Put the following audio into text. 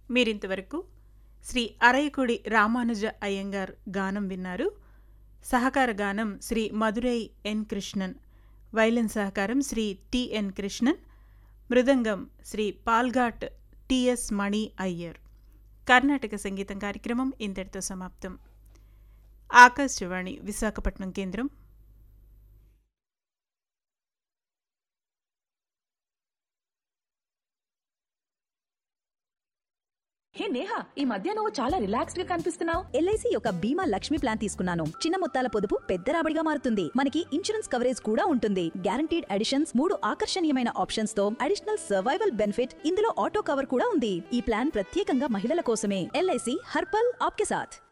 మీరింతవరకు శ్రీ అరయకుడి రామానుజ అయ్యంగార్ గానం విన్నారు సహకార గానం శ్రీ మధురై ఎన్ కృష్ణన్ వైలిన్ సహకారం శ్రీ టిఎన్ కృష్ణన్ మృదంగం శ్రీ పాల్ఘాట్ టిఎస్ మణి అయ్యర్ కర్ణాటక సంగీతం కార్యక్రమం ఇంతటితో సమాప్తం ఆకాశవాణి విశాఖపట్నం కేంద్రం హే నేహా ఈ మధ్య నువ్వు చాలా రిలాక్స్డ్ గా కనిపిస్తున్నావు ఎల్ఐసి యొక్క బీమా లక్ష్మి ప్లాన్ తీసుకున్నాను చిన్న మొత్తాల పొదుపు పెద్ద రాబడిగా మారుతుంది మనకి ఇన్సూరెన్స్ కవరేజ్ కూడా ఉంటుంది గ్యారంటీడ్ అడిషన్స్ మూడు ఆకర్షణీయమైన ఆప్షన్స్ తో అడిషనల్ సర్వైవల్ బెనిఫిట్ ఇందులో ఆటో కవర్ కూడా ఉంది ఈ ప్లాన్ ప్రత్యేకంగా మహిళల కోసమే ఎల్ఐసి హర్పల్ ఆప్కే సాథ్